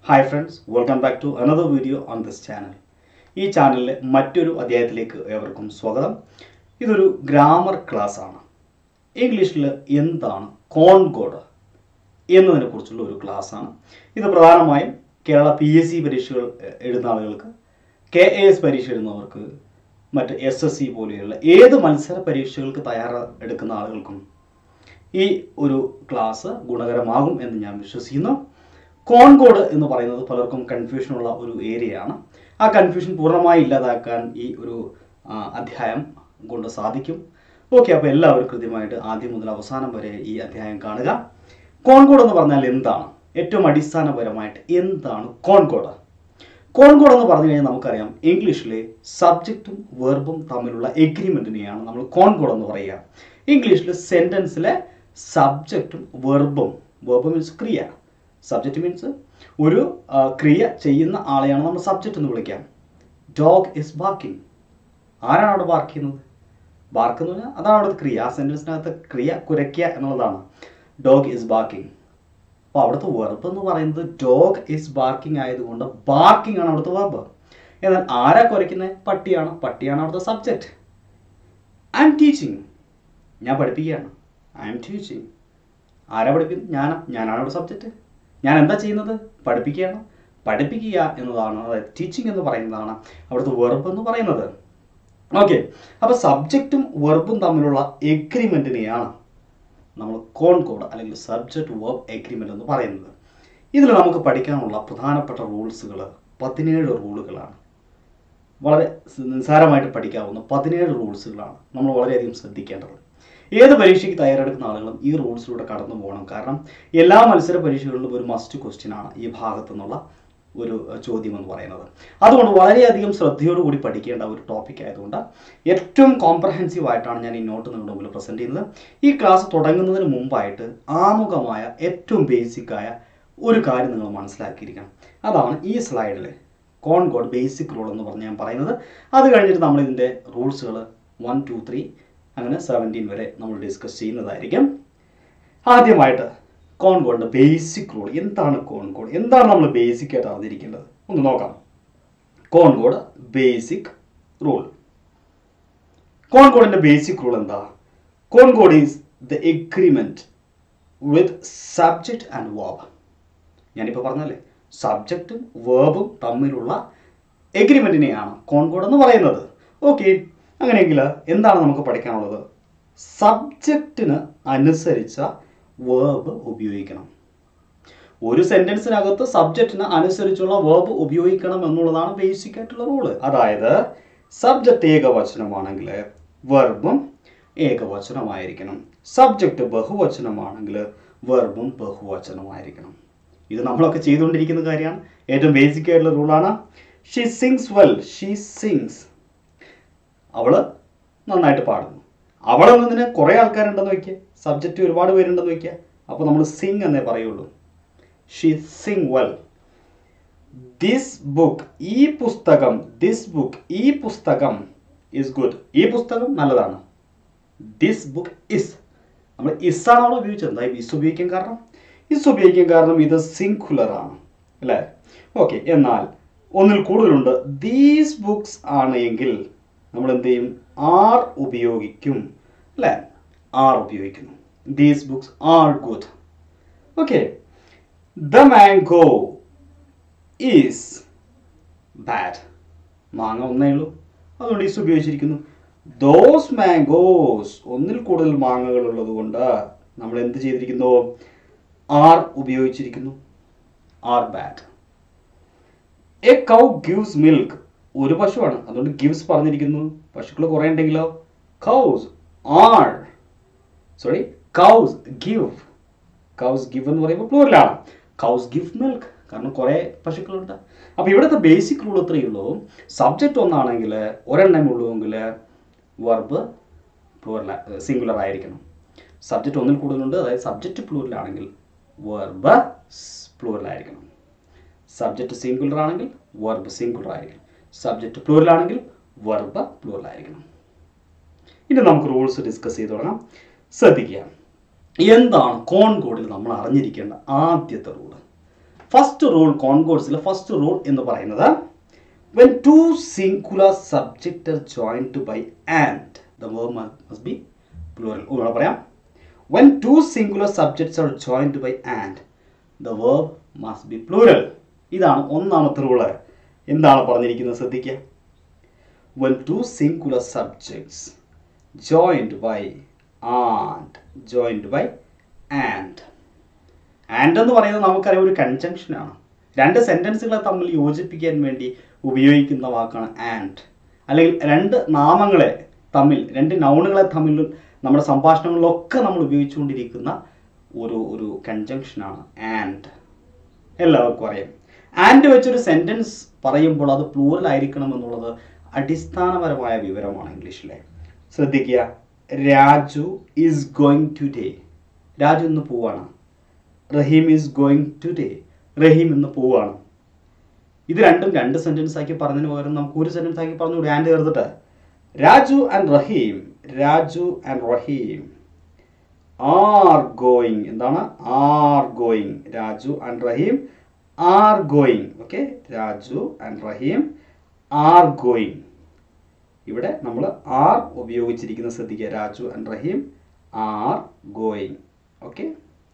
Hi friends welcome back to another video on this channel ഈ ചാനലിലെ മറ്റൊരു അധ്യായത്തിലേക്ക് ഏവർക്കും സ്വാഗതം ഇതൊരു ഗ്രാമർ ക്ലാസ് ആണ് ഇംഗ്ലീഷിൽ എന്താണ് കോൺകോഡ് എന്നതിനെ കുറിച്ചുള്ള ഒരു ക്ലാസ് ആണ് ഇത് പ്രധാനമായും കേരള പി എസ് സി പരീക്ഷകൾ എ- എഴുതുന്ന ആളുകൾക്ക് കെ എ എസ് പരീക്ഷ എഴുതുന്നവർക്ക് മറ്റ് എസ് എസ് സി പോലെയുള്ള ഏത് മത്സര പരീക്ഷകൾക്ക് തയ്യാറെടുക്കുന്ന ആളുകൾക്കും ഈ ഒരു ക്ലാസ് ഗുണകരമാകും എന്ന് ഞാൻ വിശ്വസിക്കുന്നു കോൺകോഡ് എന്ന് പറയുന്നത് പലർക്കും കൺഫ്യൂഷനുള്ള ഒരു ഏരിയയാണ് ആ കൺഫ്യൂഷൻ പൂർണ്ണമായി ഇല്ലാതാക്കാൻ ഈ ഒരു ആ, അധ്യായം കൊണ്ട് സാധിക്കും ഓക്കെ അപ്പോൾ എല്ലാവരും കൃത്യമായിട്ട് ആദ്യം മുതൽ അവസാനം വരെ ഈ അധ്യായം കാണുക കോൺകോഡ് എന്ന് പറഞ്ഞാൽ എന്താണ് ഏറ്റവും അടിസ്ഥാനപരമായിട്ട് എന്താണ് കോൺകോഡ് കോൺകോഡ് എന്ന് പറഞ്ഞു കഴിഞ്ഞാൽ നമുക്കറിയാം ഇംഗ്ലീഷിലെ സബ്ജക്റ്റും വെർബും തമ്മിലുള്ള എഗ്രിമെന്റിനെയാണ് നമ്മൾ കോൺകോഡ് എന്ന് പറയുക ഇംഗ്ലീഷിൽ സെന്റൻസിലെ സബ്ജക്റ്റും വെർബും വെർബ് മീൻസ് ക്രിയ സബ്ജക്റ്റ് മീൻസ് ഒരു ആ, ക്രിയ ചെയ്യുന്ന ആളെയാണ് നമ്മൾ സബ്ജക്റ്റ് എന്ന് വിളിക്കാം ഡോഗ് ഇസ് ബാർക്കിംഗ് ആരാണ് അവിടെ ബാർക്ക് ചെയ്യുന്നത് ബാർക്ക് എന്ന് പറഞ്ഞാൽ അതാണ് അവിടുത്തെ ക്രിയ ആ സെന്റൻസിനകത്ത് ക്രിയ കുരയ്ക്കുക എന്നുള്ളതാണ് ഡോഗ് ഇസ് ബാർക്കിംഗ് അപ്പോൾ അവിടുത്തെ വെർബ് എന്ന് പറയുന്നത് ഡോഗ് ഇസ് ബാർക്കിംഗ് ആയതുകൊണ്ട് ബാർക്കിംഗ് ആണ് അവിടുത്തെ വെർബ് എന്നാൽ ആരാ കുരയ്ക്കുന്നത് പട്ടിയാണ് പട്ടിയാണ് അവിടുത്തെ സബ്ജക്റ്റ് ഐ എം ടീച്ചിങ് ഞാൻ പഠിപ്പിക്കുകയാണ് ഐ എം ടീച്ചിങ് ആരാ പഠിപ്പിക്കുന്നത് ഞാനാ ഞാനാണ് അവിടെ സബ്ജക്റ്റ് ഞാൻ എന്താ ചെയ്യുന്നത് പഠിപ്പിക്കുകയാണ് പഠിപ്പിക്കുക എന്നതാണ് അതായത് ടീച്ചിങ് എന്ന് പറയുന്നതാണ് അവിടുത്തെ വെർബ് എന്ന് പറയുന്നത് ഓക്കെ അപ്പോൾ സബ്ജക്റ്റും വെർബും തമ്മിലുള്ള എഗ്രിമെൻറ്റിനെയാണ് നമ്മൾ കോൺകോഡ് അല്ലെങ്കിൽ സബ്ജക്റ്റ് വെർബ് എഗ്രിമെൻ്റ് എന്ന് പറയുന്നത് ഇതിൽ നമുക്ക് പഠിക്കാനുള്ള പ്രധാനപ്പെട്ട റൂൾസുകൾ പതിനേഴ് റൂളുകളാണ് വളരെ സ് നിസ്സാരമായിട്ട് പഠിക്കാവുന്ന പതിനേഴ് റൂൾസുകളാണ് നമ്മൾ വളരെയധികം ശ്രദ്ധിക്കേണ്ടത് ഏത് പരീക്ഷയ്ക്ക് തയ്യാറെടുക്കുന്ന ആളുകളും ഈ റൂൾസിലൂടെ കടന്നു പോകണം കാരണം എല്ലാ മത്സര പരീക്ഷകളിലും ഒരു മസ്റ്റ് ക്വസ്റ്റ്യൻ ആണ് ഈ ഭാഗത്തു നിന്നുള്ള ഒരു അഹ്, ചോദ്യം എന്ന് പറയുന്നത് അതുകൊണ്ട് വളരെയധികം ശ്രദ്ധയോടുകൂടി പഠിക്കേണ്ട ഒരു ടോപ്പിക് ആയതുകൊണ്ട് ഏറ്റവും കോംപ്രഹെൻസീവ് ആയിട്ടാണ് ഞാൻ ഈ നോട്ട് നിങ്ങളുടെ മുമ്പിൽ പ്രസന്റ് ചെയ്യുന്നത് ഈ ക്ലാസ് തുടങ്ങുന്നതിന് മുമ്പായിട്ട് ആമുഖമായ ഏറ്റവും ബേസിക് ആയ ഒരു കാര്യം നിങ്ങൾ മനസ്സിലാക്കിയിരിക്കണം അതാണ് ഈ സ്ലൈഡിൽ കോൺകോഡ് ബേസിക് റൂൾ എന്ന് പറഞ്ഞ് ഞാൻ പറയുന്നത് അത് കഴിഞ്ഞിട്ട് നമ്മൾ ഇതിൻ്റെ റൂൾസുകൾ വൺ ടു ത്രീ അങ്ങനെ സെവൻറ്റീൻ വരെ നമ്മൾ ഡിസ്കസ് ചെയ്യുന്നതായിരിക്കും ആദ്യമായിട്ട് കോൺകോഡിൻ്റെ ബേസിക് റൂൾ എന്താണ് കോൺകോഡ് എന്താണ് നമ്മൾ ബേസിക് ആയിട്ട് അറിഞ്ഞിരിക്കേണ്ടത് ഒന്ന് നോക്കാം കോൺകോഡ് ബേസിക് റൂൾ കോൺകോഡിൻ്റെ ബേസിക് റൂൾ എന്താ concord is the agreement with subject and verb ഞാനിപ്പോൾ പറഞ്ഞല്ലേ സബ്ജക്റ്റും വേർബും തമ്മിലുള്ള എഗ്രിമെൻറ്റിനെയാണ് കോൺകോഡ് എന്ന് പറയുന്നത് ഓക്കെ അങ്ങനെയെങ്കിൽ എന്താണ് നമുക്ക് പഠിക്കാനുള്ളത് സബ്ജക്റ്റിന് അനുസരിച്ച വേർബ് ഉപയോഗിക്കണം ഒരു സെന്റൻസിനകത്ത് സബ്ജക്റ്റിന് അനുസരിച്ചുള്ള വേർബ് ഉപയോഗിക്കണം എന്നുള്ളതാണ് ബേസിക് ആയിട്ടുള്ള റൂള് അതായത് സബ്ജക്റ്റ് ഏകവചനമാണെങ്കിൽ വെർബും ഏകവചനമായിരിക്കണം സബ്ജക്റ്റ് ബഹുവചനമാണെങ്കിൽ വെർബും ബഹുവചനമായിരിക്കണം ഇത് നമ്മളൊക്കെ ചെയ്തുകൊണ്ടിരിക്കുന്ന കാര്യമാണ് ഏറ്റവും ബേസിക് ആയിട്ടുള്ള റൂളാണ് she sings well she sings അവള് നന്നായിട്ട് പാടുന്നു അവളെന്നതിന് കുറേ ആൾക്കാരുണ്ടെന്ന് വയ്ക്കുക സബ്ജക്റ്റ് ഒരുപാട് പേരുണ്ടെന്ന് വയ്ക്കുക അപ്പോൾ നമ്മൾ സിങ് എന്നേ പറയുള്ളൂ she sing well this book ഈ പുസ്തകം ദിസ് ബുക്ക് ഈ പുസ്തകം ഇസ് ഗുഡ് ഈ പുസ്തകം നല്ലതാണ് ദിസ് ബുക്ക് ഇസ് നമ്മൾ ഇസ് ആണ് അവിടെ ഉപയോഗിച്ചത് എന്താ ഇസ് ഉപയോഗിക്കാൻ കാരണം ഇസ് ഉപയോഗിക്കാൻ കാരണം ഇത് സിംഗുലർ ആണ് അല്ലേ ഓക്കെ എന്നാൽ ഒന്നിൽ കൂടുതലുണ്ട് ദീസ് ബുക്സ് ആണ് എങ്കിൽ നമ്മൾ എന്ത് ചെയ്യും ആർ ഉപയോഗിക്കും അല്ലേ ആർ ഉപയോഗിക്കുന്നു these books are good okay the mango is bad മാങ്ങ ഒന്നേ ഉള്ളൂ അതുകൊണ്ട് ഈസ് ഉപയോഗിച്ചിരിക്കുന്നു ദോസ് മാംഗോസ് ഒന്നിൽ കൂടുതൽ മാങ്ങകൾ ഉള്ളത് കൊണ്ട് നമ്മൾ എന്ത് ചെയ്തിരിക്കുന്നു ആർ ഉപയോഗിച്ചിരിക്കുന്നു are bad a cow gives milk ഒരു പശുവാണ് അതുകൊണ്ട് ഗിവ്സ് പറഞ്ഞിരിക്കുന്നു പശുക്കൾ കുറേ ഉണ്ടെങ്കിലോ cows are sorry cows give cows give എന്ന് പറയുമ്പോൾ പ്ലൂറലാണ് കൗസ് ഗിവ് മിൽക്ക് കാരണം കുറേ പശുക്കളുണ്ട് അപ്പോൾ ഇവിടുത്തെ ബേസിക് റൂൾ ഇത്രയേ ഉള്ളൂ സബ്ജക്റ്റ് ഒന്നാണെങ്കിൽ ഒരെണ്ണം ഉള്ളുവെങ്കിൽ വർബ് പ്ലൂറൽ സിംഗുലർ ആയിരിക്കണം സബ്ജക്റ്റ് ഒന്നിൽ കൂടുതലുണ്ട് അതായത് സബ്ജക്റ്റ് പ്ലൂറലാണെങ്കിൽ വർബ് പ്ലൂറൽ ആയിരിക്കണം സബ്ജക്റ്റ് സിംഗുലർ ആണെങ്കിൽ വെർബ് സിംഗുലർ ആയിരിക്കണം സബ്ജക്റ്റ് പ്ലൂറൽ ആണെങ്കിൽ വെർബ് പ്ലൂറൽ ആയിരിക്കണം ഇനി നമുക്ക് റൂൾസ് ഡിസ്കസ് ചെയ്ത് തുടങ്ങാം ശ്രദ്ധിക്കുക എന്താണ് കോൺകോഡിൽ നമ്മൾ അറിഞ്ഞിരിക്കേണ്ട ആദ്യത്തെ റൂള് ഫസ്റ്റ് റൂൾ കോൺകോഴ്സിലെ ഫസ്റ്റ് റൂൾ എന്ന് പറയുന്നത് when two singular subject are joined by and the verb must be plural ഒന്നുകൂടെ പറയാം when two singular subjects are joined by and the verb must be plural ഇതാണ് ഒന്നാമത്തെ rule എന്താണ് പറഞ്ഞിരിക്കുന്നത് ശ്രദ്ധിക്കുക when two singular subjects joined by and joined by and and എന്ന് പറയുന്നത് നമുക്കറിയാം ഒരു കൺജങ്ഷൻ ആണ് രണ്ട് സെന്റൻസുകളെ തമ്മിൽ യോജിപ്പിക്കാൻ വേണ്ടി ഉപയോഗിക്കുന്ന വാക്കാണ് ആൻഡ് അല്ലെങ്കിൽ രണ്ട് നാമങ്ങളെ തമ്മിൽ രണ്ട് നൗണുകളെ തമ്മിൽ നമ്മുടെ സംഭാഷണങ്ങളിലൊക്കെ നമ്മൾ ഉപയോഗിച്ചുകൊണ്ടിരിക്കുന്ന ഒരു ഒരു കൺജങ്ഷനാണ് ആൻഡ് എല്ലാവർക്കും അറിയാം ആൻഡ് വെച്ചൊരു സെന്റൻസ് പറയുമ്പോൾ അത് പ്ലൂറൽ ആയിരിക്കണം എന്നുള്ളത് അടിസ്ഥാനപരമായ വിവരമാണ് ഇംഗ്ലീഷിലെ ശ്രദ്ധിക്കുക Raju is going today Raju ഇന്ന് പോവാണ് Rahim is going today Rahim ഇന്ന് പോവാണ് ഇത് രണ്ടും രണ്ട് സെന്റൻസ് ആക്കി പറഞ്ഞതിന് പകരം നമുക്ക് ഒരു സെന്റൻസ് ആക്കി പറഞ്ഞുകൂടെ ആൻഡ് ചേർത്തിട്ട് Raju and Rahim Raju and Rahim are going എന്താണ് are going Raju and Rahim are going okay Raju and Rahim are going ഇവിടെ നമ്മൾ ആർ ഉപയോഗിച്ചിരിക്കുന്ന ശ്രദ്ധിക്കുക Raju and Rahim are going okay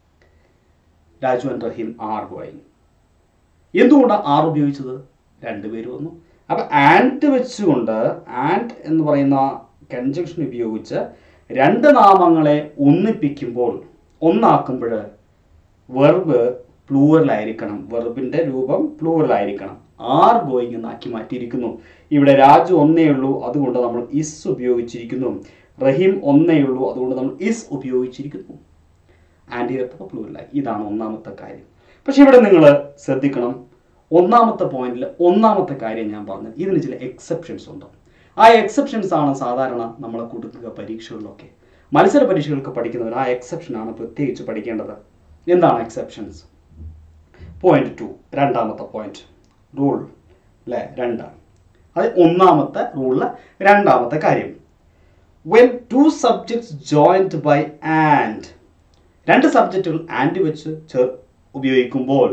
Raju and Rahim are going എന്തുകൊണ്ടാണ് ആർ ഉപയോഗിച്ചത് രണ്ടുപേര് വന്നു അപ്പൊ ആൻഡ് വെച്ചുകൊണ്ട് ആൻഡ് എന്ന് പറയുന്ന കൺജങ്ഷൻ ഉപയോഗിച്ച് രണ്ട് നാമങ്ങളെ ഒന്നിപ്പിക്കുമ്പോൾ ഒന്നാക്കുമ്പോൾ വെർബ് പ്ലൂറൽ ആയിരിക്കണം വെർബിന്റെ രൂപം പ്ലൂറൽ ആയിരിക്കണം ആർ ഗോയിങ് എന്നാക്കി മാറ്റിയിരിക്കുന്നു ഇവിടെ രാജു ഒന്നേ ഉള്ളൂ അതുകൊണ്ട് നമ്മൾ ഇസ് ഉപയോഗിച്ചിരിക്കുന്നു റഹീം ഒന്നേ ഉള്ളൂ അതുകൊണ്ട് നമ്മൾ ഇസ് ഉപയോഗിച്ചിരിക്കുന്നു ആൻഡ് ചേർത്തപ്പോൾ പ്ലൂറലായി ഇതാണ് ഒന്നാമത്തെ കാര്യം പക്ഷെ ഇവിടെ നിങ്ങൾ ശ്രദ്ധിക്കണം ഒന്നാമത്തെ പോയിന്റിൽ ഒന്നാമത്തെ കാര്യം ഞാൻ പറഞ്ഞത് ഇതിന് ചില എക്സെപ്ഷൻസ് ഉണ്ട് ആ എക്സെപ്ഷൻസ് ആണ് സാധാരണ നമ്മളെ കൊടുക്കുക പരീക്ഷകളിലൊക്കെ മത്സര പരീക്ഷകൾക്ക് പഠിക്കുന്നവർ ആ എക്സെപ്ഷൻ ആണ് പ്രത്യേകിച്ച് പഠിക്കേണ്ടത് എന്താണ് എക്സെപ്ഷൻസ് പോയിന്റ് ടു രണ്ടാമത്തെ പോയിന്റ് റൂൾ അല്ലേ രണ്ട് അത് ഒന്നാമത്തെ റൂളിലെ രണ്ടാമത്തെ കാര്യം when two subjects joined by and രണ്ട് സബ്ജക്റ്റുകൾ ആൻഡ് വെച്ച് ചേർ ഉപയോഗിക്കുമ്പോൾ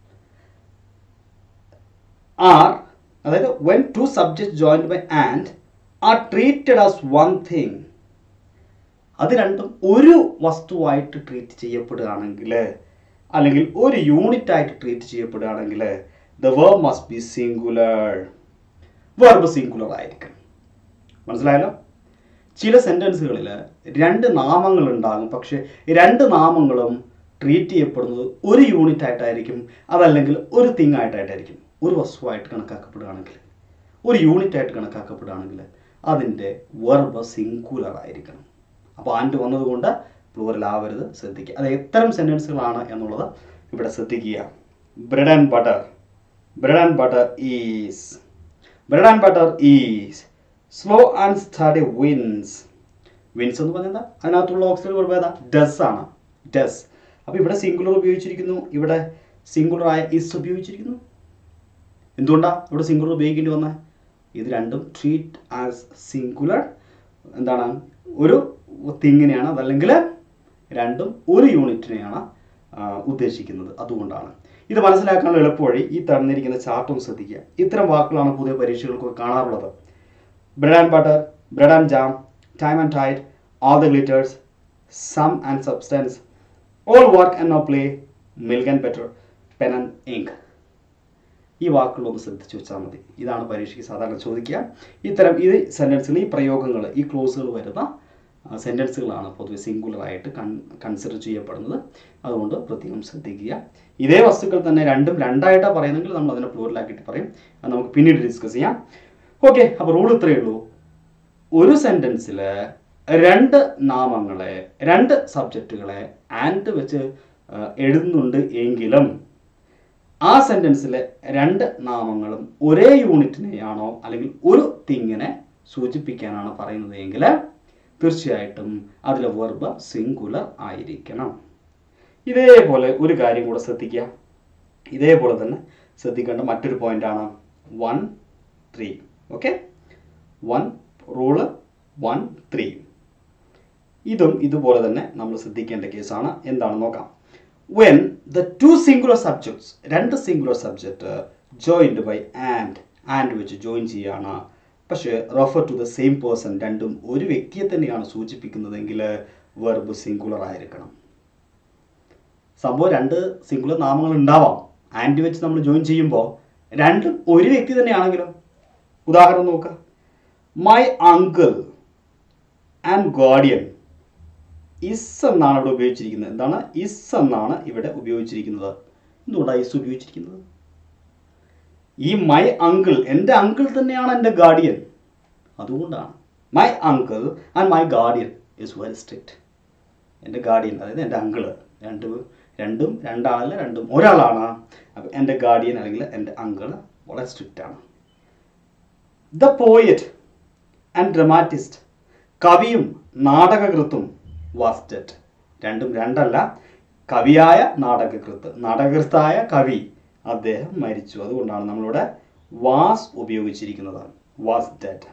ആർ അതായത് when two subject joined by and are treated as one thing അത് രണ്ടും ഒരു വസ്തുവായിട്ട് ട്രീറ്റ് ചെയ്യപ്പെടുകയാണെങ്കിൽ അല്ലെങ്കിൽ ഒരു യൂണിറ്റ് ആയിട്ട് ട്രീറ്റ് ചെയ്യപ്പെടുകയാണെങ്കിൽ the verb must be singular verb singular ആയിരിക്കും മനസ്സിലായല്ലോ ചില സെന്റൻസുകളിൽ രണ്ട് നാമങ്ങൾ ഉണ്ടാകും പക്ഷെ രണ്ട് നാമങ്ങളും ട്രീറ്റ് ചെയ്യപ്പെടുന്നത് ഒരു യൂണിറ്റ് ആയിട്ടായിരിക്കും അതല്ലെങ്കിൽ ഒരു തിങ് ആയിട്ടായിട്ടായിരിക്കും ഒരു വസ്തുവായിട്ട് കണക്കാക്കപ്പെടുകയാണെങ്കിൽ ഒരു യൂണിറ്റ് ആയിട്ട് കണക്കാക്കപ്പെടുകയാണെങ്കിൽ അതിൻ്റെ വെർബ് സിംഗുലർ ആയിരിക്കണം അപ്പോൾ ആൻഡ് വന്നതുകൊണ്ട് പ്ലൂറൽ ആവരുത് ശ്രദ്ധിക്കുക അത് എത്തരം സെൻറ്റൻസുകളാണ് എന്നുള്ളത് ഇവിടെ ശ്രദ്ധിക്കുക bread and butter bread and butter is bread and butter is slow and steady wins wins എന്ന് പറഞ്ഞാൽ അതിനകത്തുള്ള ഓക്സിജൻ വെർബ് ഏതാ ഡസ് ആണ് ഡസ് അപ്പോൾ ഇവിടെ സിംഗുലർ ഉപയോഗിച്ചിരിക്കുന്നു ഇവിടെ സിംഗുലർ ആയ ഇസ് ഉപയോഗിച്ചിരിക്കുന്നു എന്തുകൊണ്ടാണ് ഇവിടെ സിംഗുലർ ഉപയോഗിക്കേണ്ടി വന്നത് ഇത് രണ്ടും ട്രീറ്റ് ആസ് സിംഗുലർ എന്താണ് ഒരു തിങ്ങിനെയാണ് അതല്ലെങ്കിൽ രണ്ടും ഒരു യൂണിറ്റിനെയാണ് ആ, ഉദ്ദേശിക്കുന്നത് അതുകൊണ്ടാണ് ഇത് മനസ്സിലാക്കാനുള്ള എളുപ്പവഴി ഈ തന്നിരിക്കുന്ന ചാർട്ടും ശ്രദ്ധിക്കുക ഇത്തരം വാക്കുകളാണ് പുതിയ പരീക്ഷകൾക്ക് കാണാറുള്ളത് bread and butter bread and jam time and tide all the glitters, some and substance, all work and no play, milk and butter, pen and ink. ഈ വാക്കുകളൊന്ന് ശ്രദ്ധിച്ചു വെച്ചാൽ മതി ഇതാണ് പരീക്ഷയ്ക്ക് സാധാരണ ചോദിക്കുക ഇത്തരം ഈ സെൻറ്റൻസുകൾ ഈ പ്രയോഗങ്ങൾ ഈ ക്ലോസുകൾ വരുന്ന സെൻറ്റൻസുകളാണ് പൊതുവെ സിംഗുലർ ആയിട്ട് കൺ കൺസിഡർ ചെയ്യപ്പെടുന്നത് അതുകൊണ്ട് പ്രത്യേകം ശ്രദ്ധിക്കുക ഇതേ വസ്തുക്കൾ തന്നെ രണ്ടും രണ്ടായിട്ടാണ് പറയുന്നെങ്കിൽ നമ്മൾ അതിനെ പ്ലൂറലാക്കിയിട്ട് പറയും അത് നമുക്ക് പിന്നീട് ഡിസ്കസ് ചെയ്യാം ഓക്കെ അപ്പോൾ റൂൾ ഇത്രയേ ഉള്ളൂ ഒരു സെൻറ്റൻസിൽ രണ്ട് നാമങ്ങളെ രണ്ട് സബ്ജക്റ്റുകളെ ആൻഡ് വെച്ച് ആ, എഴുതുന്നുണ്ട് എങ്കിലും ആ സെൻറ്റൻസിലെ രണ്ട് നാമങ്ങളും ഒരേ യൂണിറ്റിനെയാണോ അല്ലെങ്കിൽ ഒരു തിങ്ങിനെ സൂചിപ്പിക്കാനാണ് പറയുന്നത് എങ്കിൽ തീർച്ചയായിട്ടും അതിലെ വെർബ് സിംഗുലർ ആയിരിക്കണം ഇതേപോലെ ഒരു കാര്യം കൂടെ ശ്രദ്ധിക്കുക ഇതേപോലെ തന്നെ ശ്രദ്ധിക്കേണ്ട മറ്റൊരു പോയിന്റാണ് one three okay one rule one three ഇതും ഇതുപോലെ തന്നെ നമ്മൾ ശ്രദ്ധിക്കേണ്ട കേസാണ് എന്താണെന്ന് നോക്കാം when the two singular subjects രണ്ട് singular subject joined by and and വെച്ച് ജോയിൻ ചെയ്യാണ് പക്ഷേ refer to the same person രണ്ടും ഒരു വ്യക്തിയെ തന്നെയാണ് സൂചിപ്പിക്കുന്നതെങ്കിൽ വെർബ് സിംഗുലർ ആയിരിക്കണം സംഭവം രണ്ട് സിംഗുലർ നാമങ്ങൾ ഉണ്ടാവാം ആൻഡ് വെച്ച് നമ്മൾ ജോയിൻ ചെയ്യുമ്പോൾ രണ്ടും ഒരു വ്യക്തി തന്നെയാണെങ്കിലോ ഉദാഹരണം നോക്കുക my uncle and guardian is എന്നാണ് ഇവിടെ ഉപയോഗിച്ചിരിക്കുന്നത് എന്താണ് ഇസ് എന്നാണ് ഇവിടെ ഉപയോഗിച്ചിരിക്കുന്നത് എന്തുകൊണ്ടാണ് ഇസ് ഉപയോഗിച്ചിരിക്കുന്നത് ഈ മൈ അങ്കിൾ എൻ്റെ അങ്കിൾ തന്നെയാണ് എൻ്റെ ഗാർഡിയൻ അതുകൊണ്ടാണ് my uncle and my guardian is very strict എൻ്റെ ഗാർഡിയൻ അതായത് എൻ്റെ അങ്കിള് രണ്ട് രണ്ടും രണ്ടാളല്ല രണ്ടും ഒരാളാണ് അപ്പം എൻ്റെ ഗാർഡിയൻ അല്ലെങ്കിൽ എൻ്റെ അങ്കിള് വളരെ സ്ട്രിക്റ്റ് ആണ് ദ പോയറ്റ് ആൻഡ് ഡ്രമാറ്റിസ്റ്റ് കവിയും നാടകകൃത്തും വാസ് ഡെഡ് രണ്ടും രണ്ടല്ല കവിയായ നാടകകൃത്ത് നാടകകൃത്തായ കവി അദ്ദേഹം മരിച്ചു അതുകൊണ്ടാണ് നമ്മളിവിടെ വാസ് ഉപയോഗിച്ചിരിക്കുന്നത് വാസ് ഡെഡ്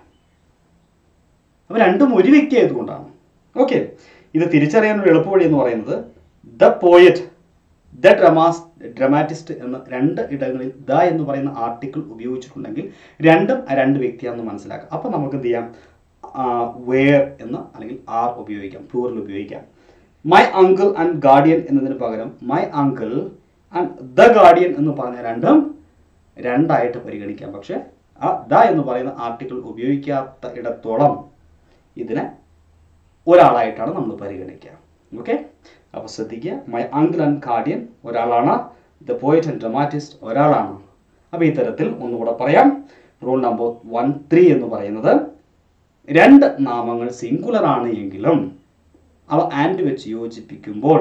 അപ്പോൾ രണ്ടും ഒരു വ്യക്തി ആയതുകൊണ്ടാണ് ഓക്കെ ഇത് തിരിച്ചറിയാനൊരു എളുപ്പവഴി എന്ന് പറയുന്നത് the poet the dramas dramatist എന്ന രണ്ട് ഇടങ്ങളിൽ ദ എന്ന് പറയുന്ന ആർട്ടിക്കിൾ ഉപയോഗിച്ചിട്ടുണ്ടെങ്കിൽ രണ്ടും ആ രണ്ട് വ്യക്തിയാണെന്ന് മനസ്സിലാക്കാം അപ്പോൾ നമുക്ക് എന്ത് ചെയ്യാം വേർ എന്ന് അല്ലെങ്കിൽ ആർ ഉപയോഗിക്കാം പ്ലൂറൽ ഉപയോഗിക്കാം മൈ അങ്കിൾ ആൻഡ് ഗാർഡിയൻ എന്നതിന് പകരം my uncle and the guardian എന്ന് പറഞ്ഞ രണ്ടും രണ്ടായിട്ട് പരിഗണിക്കാം പക്ഷേ ആ ദ എന്ന് പറയുന്ന ആർട്ടിക്കിൾ ഉപയോഗിക്കാത്ത ഇടത്തോളം ഇതിനെ ഒരാളായിട്ടാണ് നമ്മൾ പരിഗണിക്കുക ഓക്കെ അപ്പോൾ ശ്രദ്ധിക്കുക മൈ അങ്കിൾ ആൻഡ് ഗാർഡിയൻ ഒരാളാണ് ദ പോയറ്റ് ആൻഡ് ഡ്രമാറ്റിസ്റ്റ് ഒരാളാണ് അപ്പോൾ ഇത്തരത്തിൽ ഒന്നുകൂടെ പറയാം റൂൾ നമ്പർ വൺ ത്രീ എന്ന് പറയുന്നത് രണ്ട് നാമങ്ങൾ സിംഗുലർ ആണ് എങ്കിലും അവ ആൻഡ് വെച്ച് യോജിപ്പിക്കുമ്പോൾ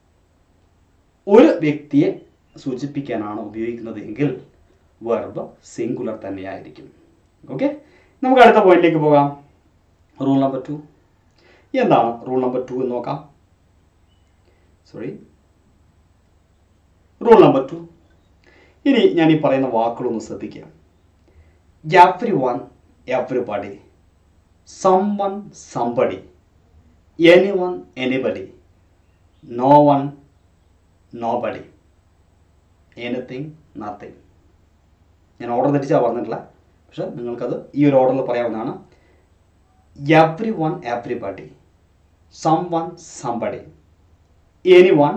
ഒരു വ്യക്തിയെ സൂചിപ്പിക്കാനാണ് ഉപയോഗിക്കുന്നത് എങ്കിൽ വെർബ് സിംഗുലർ തന്നെയായിരിക്കും ഓക്കെ നമുക്ക് അടുത്ത പോയിന്റിലേക്ക് പോകാം റൂൾ നമ്പർ ടു എന്താണ് റൂൾ നമ്പർ ടു എന്ന് നോക്കാം സോറി റൂൾ നമ്പർ ടു ഇനി ഞാൻ ഈ പറയുന്ന വാക്കുകളൊന്ന് ശ്രദ്ധിക്കുക every one everybody some one somebody any one anybody no one no body anything nothing ഞാൻ ഓർഡർ തെറ്റിച്ചാൽ പറഞ്ഞിട്ടില്ല പക്ഷെ നിങ്ങൾക്കത് ഈ ഒരു ഓർഡറിൽ പറയാവുന്നതാണ് every one everybody some one somebody any one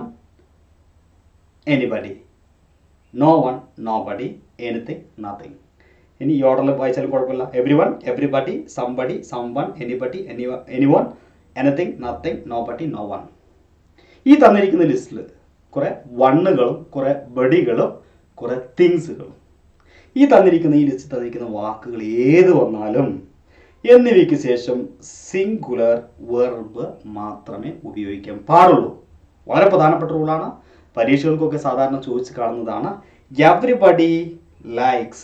anybody no one no body anything nothing ഇനി ഈ ഓർഡറിൽ വായിച്ചാലും കുഴപ്പമില്ല every one everybody somebody some one anybody any any one anything nothing no body no one ഈ തന്നിരിക്കുന്ന ലിസ്റ്റിൽ കുറേ വണ്ണുകളും കുറേ ബഡികളും കുറേ തിങ്സുകളും ഈ തന്നിരിക്കുന്ന ഈ ലിസ്റ്റിൽ തന്നിരിക്കുന്ന വാക്കുകൾ ഏത് വന്നാലും എന്നിവയ്ക്ക് ശേഷം സിംഗുലർ വെർബ് മാത്രമേ ഉപയോഗിക്കാൻ പാടുള്ളൂ വളരെ പ്രധാനപ്പെട്ട റൂളാണ് പരീക്ഷകൾക്കൊക്കെ സാധാരണ ചോദിച്ച് കാണുന്നതാണ് everybody likes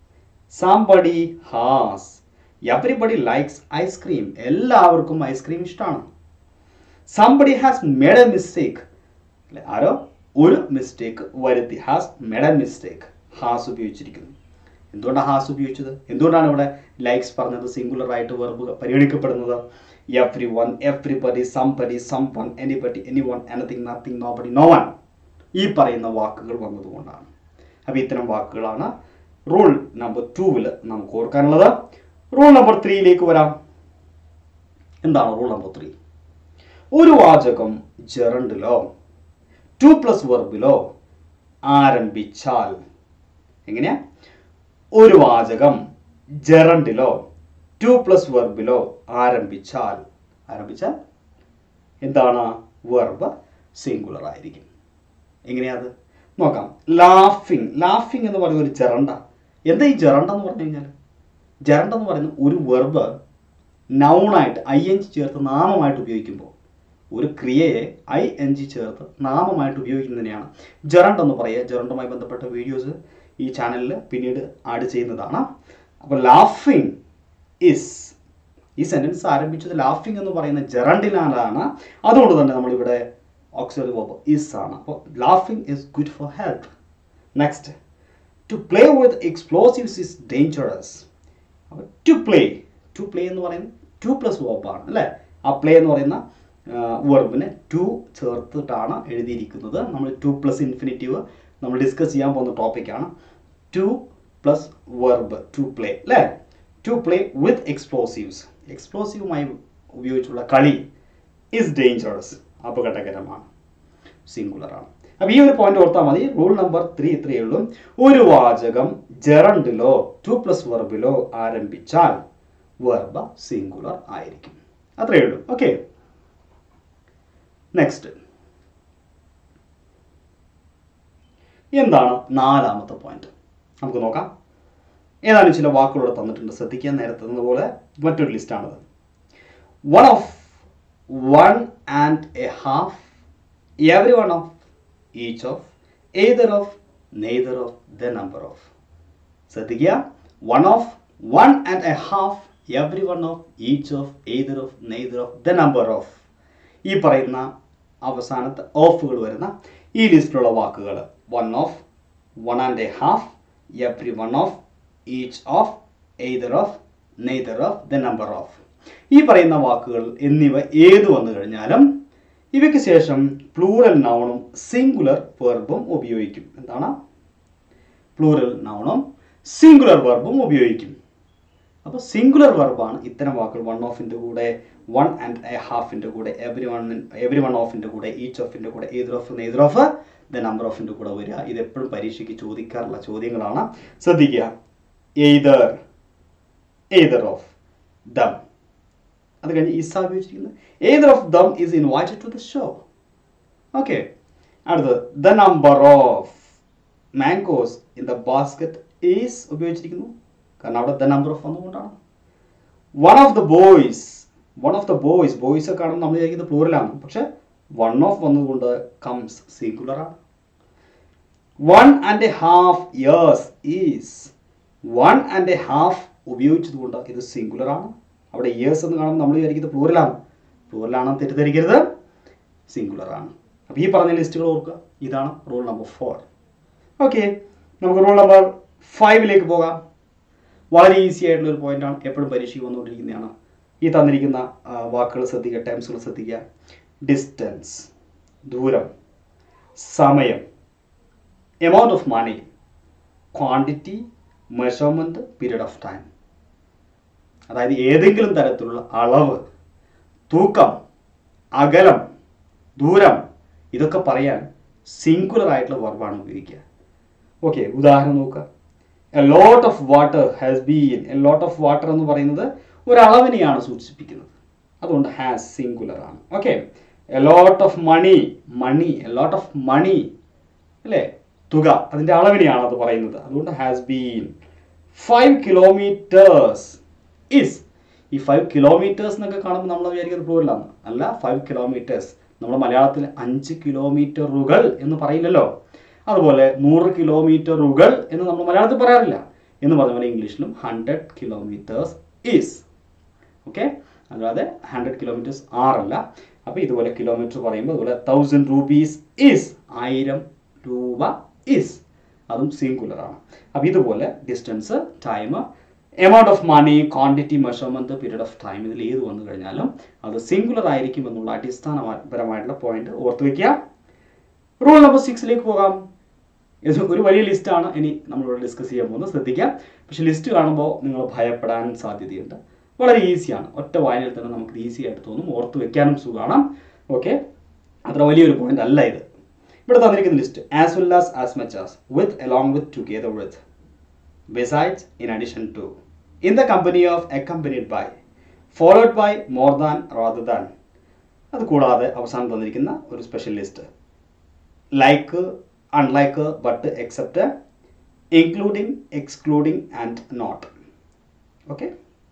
somebody has everybody likes ice cream എല്ലാവർക്കും ഐസ്ക്രീം ഇഷ്ടമാണ് somebody has made a mistake അല്ലെ ആരോ ഒരു മിസ്റ്റേക്ക് വരുത്തി has made a mistake has ഉപയോഗിച്ചിരിക്കുന്നു എന്തുകൊണ്ടാണ് ഹാസ് ഉപയോഗിച്ചത് എന്തുകൊണ്ടാണ് ഇവിടെ ലൈക്സ് പറഞ്ഞത് സിംഗുലർ ആയിട്ട് വെർബ് പരിഗണിക്കപ്പെടുന്നത് every one everybody somebody some one anybody any one anything nothing no body no one ഈ പറയുന്ന വാക്കുകൾ വന്നതുകൊണ്ടാണ് അപ്പോൾ ഇത്തരം വാക്കുകളാണ് റൂൾ നമ്പർ ടൂവിൽ നമുക്ക് ഓർക്കാനുള്ളത് റൂൾ നമ്പർ ത്രീയിലേക്ക് വരാം എന്താണ് റൂൾ നമ്പർ ത്രീ ഒരു വാചകം ജെറണ്ടിലോ ടു പ്ലസ് വെർബിലോ ആരംഭിച്ചാൽ എങ്ങനെയാ ഒരു വാചകം ജെറണ്ടിലോ ടു പ്ലസ് വെർബിലോ ആരംഭിച്ചാൽ ആരംഭിച്ചാൽ എന്താണ് വെർബ് സിംഗുലർ ആയിരിക്കും എങ്ങനെയാത് നോക്കാം ലാഫിങ് ലാഫിങ് എന്ന് പറയുന്ന ഒരു ജെറണ്ട എന്താ ഈ ജെറണ്ട എന്ന് പറഞ്ഞു കഴിഞ്ഞാൽ ജെറണ്ട എന്ന് പറയുന്ന ഒരു വെർബ് നൗണായിട്ട് ഐ എൻ ജി ചേർത്ത് നാമമായിട്ട് ഉപയോഗിക്കുമ്പോൾ ഒരു ക്രിയയെ ഐ എൻ ജി ചേർത്ത് നാമമായിട്ട് ഉപയോഗിക്കുന്നതിനെയാണ് ജെറണ്ട് എന്ന് പറയുക ജെറണ്ടുമായി ബന്ധപ്പെട്ട വീഡിയോസ് ഈ ചാനലിൽ പിന്നീട് ആഡ് ചെയ്യുന്നതാണ് അപ്പോൾ ലാഫിങ് ഇസ് ഈ സെൻറ്റൻസ് ആരംഭിച്ചത് ലാഫിങ് എന്ന് പറയുന്ന ജെറണ്ടിനാലാണ് അതുകൊണ്ട് തന്നെ നമ്മളിവിടെ ഓക്സിലറി വേർബ് ഇസ് ആണ് അപ്പോൾ ലാഫിങ് is good for health next to play with explosives is dangerous അപ്പോൾ ടു പ്ലേ ടു പ്ലേ എന്ന് പറയുന്നത് ടു പ്ലസ് വേർബാണ് അല്ലേ ആ പ്ലേ എന്ന് പറയുന്ന വെർബിന് ടു ചേർത്തിട്ടാണ് എഴുതിയിരിക്കുന്നത് നമ്മൾ ടു പ്ലസ് ഇൻഫിനിറ്റീവ് നമ്മൾ ഡിസ്കസ് ചെയ്യാൻ പോകുന്ന ടോപ്പിക്കാണ് to plus verb to play അല്ലേ ടു പ്ലേ വിത്ത് എക്സ്പ്ലോസീവ്സ് എക്സ്പ്ലോസീവുമായി ഉപയോഗിച്ചുള്ള കളി ഇസ് ഡേഞ്ചറസ് അപകടകരമാണ് സിംഗുലർ ആണ് അപ്പൊ ഈ ഒരു പോയിന്റ് ഓർത്താൽ മതി റൂൾ നമ്പർ ത്രീ ഇത്രയേ ഉള്ളൂ ഒരു വാചകം ജെറണ്ടിലോ ടു പ്ലസ് വെർബിലോ ആരംഭിച്ചാൽ വെർബ സിംഗുലർ ആയിരിക്കും അത്രയേ ഉള്ളൂ ഓക്കെ നെക്സ്റ്റ് എന്താണ് നാലാമത്തെ പോയിന്റ് നമുക്ക് നോക്കാം ഏതാനും ചില വാക്കുകളോട് തന്നിട്ടുണ്ട് ശ്രദ്ധിക്കാൻ നേരത്തെ തന്നതുപോലെ മറ്റൊരു ലിസ്റ്റാണത് one of one and a half every one of each of either of neither of the number of ശ്രദ്ധിക്കുക one of one and a half every one of each of either of neither of the number of ഈ പറയുന്ന അവസാനത്തെ ഓഫുകൾ വരുന്ന ഈ ലിസ്റ്റിലുള്ള വാക്കുകൾ one of one and a half every one of each of either of neither of the number of ഈ പറയുന്ന വാക്കുകൾ എന്നിവ ഏത് വന്നു കഴിഞ്ഞാലും ഇവയ്ക്ക് ശേഷം പ്ലൂറൽ നൗണും സിംഗുലർ വെർബും ഉപയോഗിക്കും എന്താണ് പ്ലൂറൽ നൗണും സിംഗുലർ വെർബും ഉപയോഗിക്കും അപ്പോൾ സിംഗുലർ വെർബാണ് ഇത്തരം വാക്കുകൾ വൺ ഓഫിൻ്റെ കൂടെ വൺ ആൻഡ് എ ഹാഫിൻ്റെ കൂടെ എവരി വൺ എവരി വൺ ഓഫിൻ്റെ കൂടെ ഈച്ച് ഓഫിൻ്റെ കൂടെ either of neither of the number ഓഫിൻ്റെ കൂടെ വരിക ഇത് എപ്പോഴും പരീക്ഷയ്ക്ക് ചോദിക്കാറുള്ള ചോദ്യങ്ങളാണ് ശ്രദ്ധിക്കുക എയ്തർ എയ്തർ ഓഫ് ദം അത് കഴിഞ്ഞ് ഇസ ഉപയോഗിച്ചിരിക്കുന്നത് either of them is invited to the show okay അടുത്തത് the number of mangoes in the basket is ഉപയോഗിച്ചിരിക്കുന്നു കാരണം അവിടെ ദ നമ്പർ ഓഫ് വന്നുകൊണ്ടാണ് one of the boys one of the boys boys ഒക്കെ ആണെന്ന് നമ്മൾ വിചാരിക്കുന്നത് പ്ലൂറലാണ് പക്ഷെ വൺ ഓഫ് വന്നതുകൊണ്ട് കംസ് സിംഗുലർ ആണ് one and a half years is one and a half ഉപയോഗിച്ചതുകൊണ്ട് ഇത് സിംഗുലർ ആണ് അവിടെ ഇയേഴ്സ് എന്ന് കാണുമ്പോൾ നമ്മൾ വിചാരിക്കുന്നത് പ്ലൂറലാണ് പ്ലൂറലാണെന്ന് തെറ്റിദ്ധരിക്കരുത് സിംഗുലർ ആണ് അപ്പോൾ ഈ പറഞ്ഞ ലിസ്റ്റുകൾ ഓർക്കുക ഇതാണ് റൂൾ നമ്പർ ഫോർ ഓക്കെ നമുക്ക് റൂൾ നമ്പർ ഫൈവിലേക്ക് പോകാം വളരെ ഈസി ആയിട്ടുള്ള ഒരു പോയിന്റാണ് എപ്പോഴും പരീക്ഷയ്ക്ക് വന്നുകൊണ്ടിരിക്കുന്നതാണ് ഈ തന്നിരിക്കുന്ന വാക്കുകൾ ശ്രദ്ധിക്കുക ടൈംസുകൾ ശ്രദ്ധിക്കുക ഡിസ്റ്റൻസ് ദൂരം സമയം amount of money quantity measurement period of time അതായത് ഏതെങ്കിലും തരത്തിലുള്ള അളവ് തൂക്കം അകലം ദൂരം ഇതൊക്കെ പറയാൻ സിംഗുലർ ആയിട്ടുള്ള വർബാണ് ഉപയോഗിക്കുക ഓക്കെ ഉദാഹരണം നോക്കുക a lot of water has been a lot of water എന്ന് പറയുന്നത് ഒരളവിനെയാണ് സൂചിപ്പിക്കുന്നത് അതുകൊണ്ട് ഹാസ് സിംഗുലർ ആണ് okay a lot of money money a lot of money അല്ലേ തുക അതിൻ്റെ അളവിനെയാണ് അത് പറയുന്നത് അതുകൊണ്ട് has been five kilometres is ഈ ഫൈവ് കിലോമീറ്റേഴ്സ് എന്നൊക്കെ കാണുമ്പോൾ നമ്മൾ വിചാരിക്കുന്നത് പ്ലൂരലാണ് അല്ല ഫൈവ് കിലോമീറ്റേഴ്സ് നമ്മൾ മലയാളത്തിൽ അഞ്ച് കിലോമീറ്ററുകൾ എന്ന് പറയില്ലല്ലോ അതുപോലെ നൂറ് കിലോമീറ്ററുകൾ എന്ന് നമ്മൾ മലയാളത്തിൽ പറയാറില്ല എന്ന് പറഞ്ഞ പോലെ ഇംഗ്ലീഷിലും ഹൺഡ്രഡ് കിലോമീറ്റേഴ്സ് ഈസ് ഓക്കെ അല്ലാതെ ഹൺഡ്രഡ് കിലോമീറ്റേഴ്സ് ആറല്ല അപ്പോൾ ഇതുപോലെ കിലോമീറ്റർ പറയുമ്പോൾ അതുപോലെ തൗസൻഡ് റുപ്പീസ് ഈസ് ആയിരം രൂപ ഈസ് അതും സിംഗുലർ ആണ് അപ്പോൾ ഇതുപോലെ distance time amount of money quantity measurement period of time ഇതിൽ ഏത് വന്നു കഴിഞ്ഞാലും അത് സിംഗുലർ ആയിരിക്കും എന്നുള്ള അടിസ്ഥാനപരമായിട്ടുള്ള പോയിന്റ് ഓർത്ത് വെക്കുക റൂൾ നമ്പർ സിക്സിലേക്ക് പോകാം ഇത് ഒരു വലിയ ലിസ്റ്റാണ് ഇനി നമ്മളിവിടെ ഡിസ്കസ് ചെയ്യാൻ പോകുന്നത് ശ്രദ്ധിക്കുക പക്ഷെ ലിസ്റ്റ് കാണുമ്പോൾ നിങ്ങൾ ഭയപ്പെടാൻ സാധ്യതയുണ്ട് വളരെ ഈസിയാണ് ഒറ്റ വായനയിൽ തന്നെ നമുക്ക് ഈസി ആയിട്ട് തോന്നും ഓർത്ത് വെക്കാനും സുഖമാണ് ഓക്കെ അത്ര വലിയൊരു പോയിന്റ് അല്ല ഇത് ഇവിടെ തന്നിരിക്കുന്ന list as well as as much as with along with together with besides in addition to in the company of accompanied by followed by more than rather than അത് കൂടാതെ അവസാനം തന്നിരിക്കുന്ന ഒരു special list like unlike but except including excluding and not okay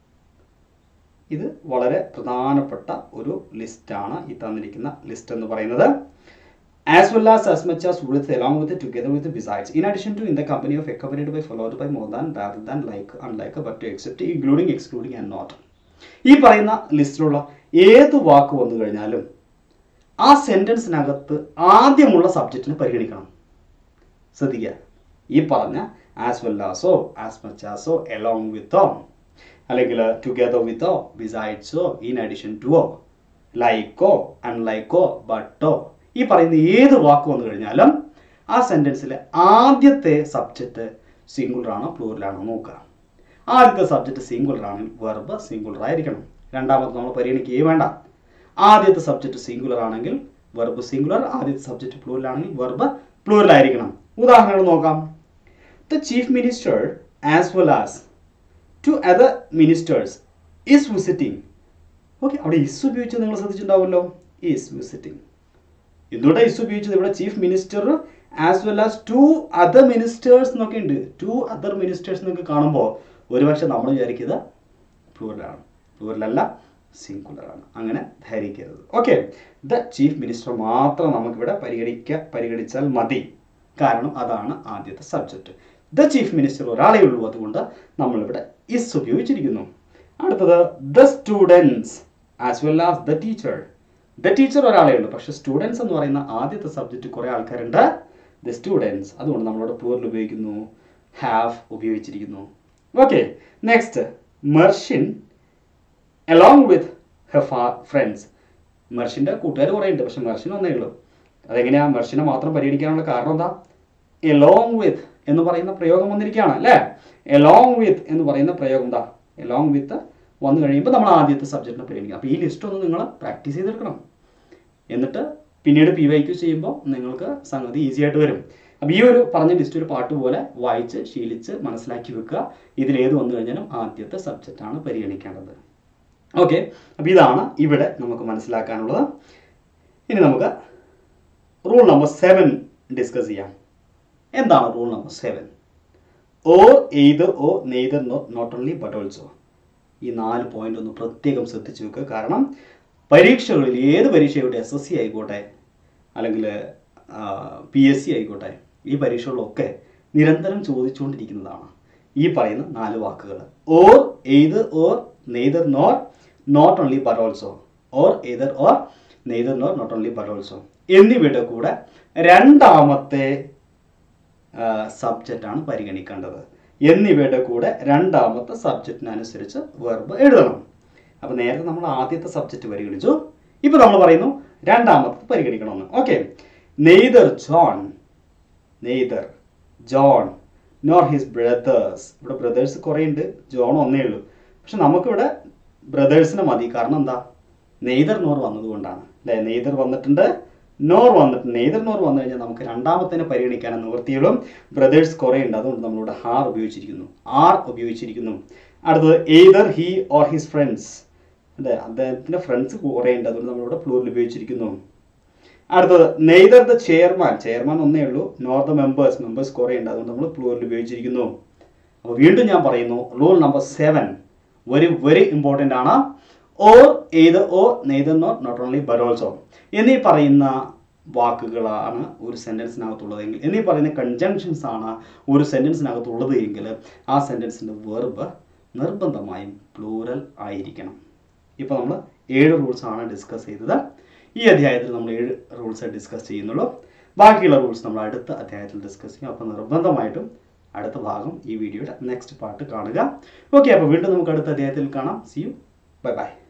ഇത് വളരെ പ്രധാനപ്പെട്ട ഒരു ലിസ്റ്റാണ് ഈ തന്നിരിക്കുന്ന ലിസ്റ്റ് എന്ന് പറയുന്നത് as well as as much as with along with it together with the besides in addition to in the company of accompanied by followed by more than rather than like unlike but to except including excluding and not ഈ പറയുന്ന ലിസ്റ്റിലുള്ള ഏത് വാക്ക് വന്നു കഴിഞ്ഞാലും ആ സെന്റൻസിനകത്ത് ആദ്യമുള്ള സബ്ജക്റ്റിനെ പരിഗണിക്കണം ശ്രദ്ധിക്കുക ഈ പറഞ്ഞ ആസ് വെൽ ആസോ ആസ് മച്ച് ആസോ എലോങ് വിത്തോ അല്ലെങ്കിൽ ടുഗെദർ വിത്തോ ബിസൈഡ്സോ ഇൻ അഡീഷൻ ടുവോ ലൈക്കോ അൺലൈക്കോ ബട്ടോ ഈ പറയുന്ന ഏത് വാക്ക് വന്നു കഴിഞ്ഞാലും ആ സെൻറ്റൻസിലെ ആദ്യത്തെ സബ്ജക്റ്റ് സിംഗുലർ ആണോ പ്ലൂറലാണോ നോക്കുക ആദ്യത്തെ സബ്ജക്റ്റ് സിംഗുലർ ആണെങ്കിൽ വെർബ് സിംഗുലർ ആയിരിക്കണം രണ്ടാമത്തെ നമ്മൾ പരിഗണിക്കുകയും വേണ്ട ആദ്യത്തെ സബ്ജക്റ്റ് സിംഗുലർ ആണെങ്കിൽ വെർബ് സിംഗുലർ ആദ്യത്തെ സബ്ജക്റ്റ് പ്ലൂറൽ ആണെങ്കിൽ വെർബ് പ്ലൂറൽ ആയിരിക്കണം ഉദാഹരണങ്ങൾ നോക്കാം the chief minister as well as two other ministers is visiting okay അവിടെ ഇസ് ഉപയോഗിച്ച് നിങ്ങൾ ശ്രദ്ധിച്ചിട്ടുണ്ടാവുമല്ലോ ഈസ് വിസിറ്റിംഗ് എന്തുകൊണ്ടാണ് ഇസ് ഉപയോഗിച്ചത് ഇവിടെ chief minister as well as two other ministers എന്നൊക്കെ ഉണ്ട് ടു അതർ മിനിസ്റ്റേഴ്സ് എന്നൊക്കെ കാണുമ്പോൾ ഒരുപക്ഷെ നമ്മൾ വിചാരിക്കുന്നത് പ്ലൂറലാണ് പ്ലൂറലല്ല സിംഗുലർ ആണ് അങ്ങനെ ധരിക്കരുത് ഓക്കെ ദ ചീഫ് മിനിസ്റ്റർ മാത്രം നമുക്കിവിടെ പരിഗണിക്ക പരിഗണിച്ചാൽ മതി കാരണം അതാണ് ആദ്യത്തെ സബ്ജക്റ്റ് ദ ചീഫ് മിനിസ്റ്റർ ഒരാളെ ഉള്ളൂ അതുകൊണ്ട് നമ്മളിവിടെ ഇസ് ഉപയോഗിച്ചിരിക്കുന്നു അടുത്തത് the students as well as the teacher the teacher ഒരാളെ ഉള്ളൂ പക്ഷെ സ്റ്റുഡൻസ് എന്ന് പറയുന്ന ആദ്യത്തെ സബ്ജക്റ്റ് കുറേ ആൾക്കാരുണ്ട് ദ സ്റ്റുഡൻസ് അതുകൊണ്ട് നമ്മളിവിടെ പ്ലൂറൽ ഉപയോഗിക്കുന്നു ഹാവ് ഉപയോഗിച്ചിരിക്കുന്നു ഓക്കെ നെക്സ്റ്റ് മെർഷിൻ അലോങ് വിത്ത് ഹെർ ഫ്രണ്ട്സ് മെർഷിൻ്റെ കൂട്ടുകാർ കുറേ ഉണ്ട് പക്ഷെ മെർഷിൻ ഒന്നേ ഉള്ളൂ അതെങ്ങനെയാ മെർഷിനെ മാത്രം പരിഗണിക്കാനുള്ള കാരണം എന്താ എലോങ് വിത്ത് എന്ന് പറയുന്ന പ്രയോഗം വന്നിരിക്കുകയാണ് അല്ലേ എലോങ് വിത്ത് എന്ന് പറയുന്ന പ്രയോഗം എന്താ എലോങ് വിത്ത് വന്നു കഴിയുമ്പോൾ നമ്മൾ ആദ്യത്തെ സബ്ജക്റ്റിനെ പരിഗണിക്കാം അപ്പോൾ ഈ ലിസ്റ്റ് ഒന്ന് നിങ്ങൾ പ്രാക്ടീസ് ചെയ്തെടുക്കണം എന്നിട്ട് പിന്നീട് പി വൈ ക്യു ചെയ്യുമ്പോൾ നിങ്ങൾക്ക് സംഗതി ഈസി ആയിട്ട് വരും അപ്പോൾ ഈ ഒരു പറഞ്ഞ ലിസ്റ്റ് ഒരു പാട്ട് പോലെ വായിച്ച് ശീലിച്ച് മനസ്സിലാക്കി വെക്കുക ഇതിലേത് വന്നു കഴിഞ്ഞാലും ആദ്യത്തെ സബ്ജക്റ്റാണ് പരിഗണിക്കേണ്ടത് ഓക്കെ അപ്പോൾ ഇതാണ് ഇവിടെ നമുക്ക് മനസ്സിലാക്കാനുള്ളത് ഇനി നമുക്ക് റൂൾ നമ്പർ സെവൻ ഡിസ്കസ് ചെയ്യാം എന്താണ് rule number seven or either or neither not not only but also ഈ നാല് പോയിന്റ് ഒന്ന് പ്രത്യേകം ശ്രദ്ധിച്ചു വെക്കുക കാരണം പരീക്ഷകളിൽ ഏത് പരീക്ഷയായിക്കോട്ടെ എസ് എസ് സി ആയിക്കോട്ടെ അല്ലെങ്കിൽ പി എസ് സി ആയിക്കോട്ടെ ഈ പരീക്ഷകളിലൊക്കെ നിരന്തരം ചോദിച്ചുകൊണ്ടിരിക്കുന്നതാണ് ഈ പറയുന്ന നാല് വാക്കുകൾ or either or neither nor not only but also or either or neither nor not only but also എന്നിവയുടെ കൂടെ രണ്ടാമത്തെ സബ്ജക്റ്റ് ആണ് പരിഗണിക്കേണ്ടത് എന്നിവയുടെ കൂടെ രണ്ടാമത്തെ സബ്ജക്റ്റിനനുസരിച്ച് വെർബ് എഴുതണം അപ്പോൾ നേരത്തെ നമ്മൾ ആദ്യത്തെ സബ്ജക്റ്റ് പരിഗണിച്ചു ഇപ്പോൾ നമ്മൾ പറയുന്നു രണ്ടാമത്തെ പരിഗണിക്കണമെന്ന് okay neither John neither John nor his brothers ഇവിടെ ബ്രദേഴ്സ് കുറേ ഉണ്ട് ജോൺ ഒന്നേ ഉള്ളൂ പക്ഷെ നമുക്കിവിടെ ബ്രദേഴ്സിനെ മതി കാരണം എന്താ നെയ്തർ നോർ വന്നതുകൊണ്ടാണ് അല്ലേ നെയ്തർ വന്നിട്ടുണ്ട് നോർ വന്നിട്ട് നെയ്തർ നോർ വന്നു കഴിഞ്ഞാൽ നമുക്ക് രണ്ടാമത്തേനെ പരിഗണിക്കാൻ നിവൃത്തിയുള്ളൂ ബ്രദേഴ്സ് കുറേ ഉണ്ട് അതുകൊണ്ട് നമ്മളിവിടെ ഹാർ ഉപയോഗിച്ചിരിക്കുന്നു ആർ ഉപയോഗിച്ചിരിക്കുന്നു അടുത്തത് either he or his friends അല്ലേ അദ്ദേഹത്തിൻ്റെ ഫ്രണ്ട്സ് കുറേ ഉണ്ട് അതുകൊണ്ട് നമ്മളിവിടെ പ്ലൂറിൽ ഉപയോഗിച്ചിരിക്കുന്നു അടുത്തത് നെയ്തർ ദ ചെയർമാൻ ചെയർമാൻ ഒന്നേ ഉള്ളൂ നോർ ദ മെമ്പേഴ്സ് മെമ്പേഴ്സ് കുറേ ഉണ്ട് അതുകൊണ്ട് നമ്മൾ പ്ലൂറിൽ ഉപയോഗിച്ചിരിക്കുന്നു അപ്പോൾ വീണ്ടും ഞാൻ പറയുന്നു rule number seven very very important ആണ് or either or neither not not only but also എന്നീ പറയുന്ന വാക്കുകളാണ് ഒരു സെൻറ്റൻസിനകത്തുള്ളതെങ്കിൽ എന്നീ പറയുന്ന കൺജങ്ഷൻസ് ആണ് ഒരു സെൻറ്റൻസിനകത്തുള്ളത് എങ്കിൽ ആ സെൻറ്റൻസിൻ്റെ വെർബ് നിർബന്ധമായും പ്ലൂറൽ ആയിരിക്കണം ഇപ്പോൾ നമ്മൾ ഏഴ് റൂൾസ് ആണ് ഡിസ്കസ് ചെയ്തത് ഈ അധ്യായത്തിൽ നമ്മൾ ഏഴ് റൂൾസ് ഡിസ്കസ് ചെയ്യുന്നുള്ളൂ ബാക്കിയുള്ള റൂൾസ് നമ്മൾ അടുത്ത അധ്യായത്തിൽ ഡിസ്കസ് ചെയ്യും അപ്പോൾ നിർബന്ധമായിട്ടും അടുത്ത ഭാഗം ഈ വീഡിയോയുടെ നെക്സ്റ്റ് പാർട്ട് കാണുക ഓക്കെ അപ്പോൾ വീണ്ടും നമുക്ക് അടുത്ത അധ്യായത്തിൽ കാണാം സി യു ബൈ ബൈ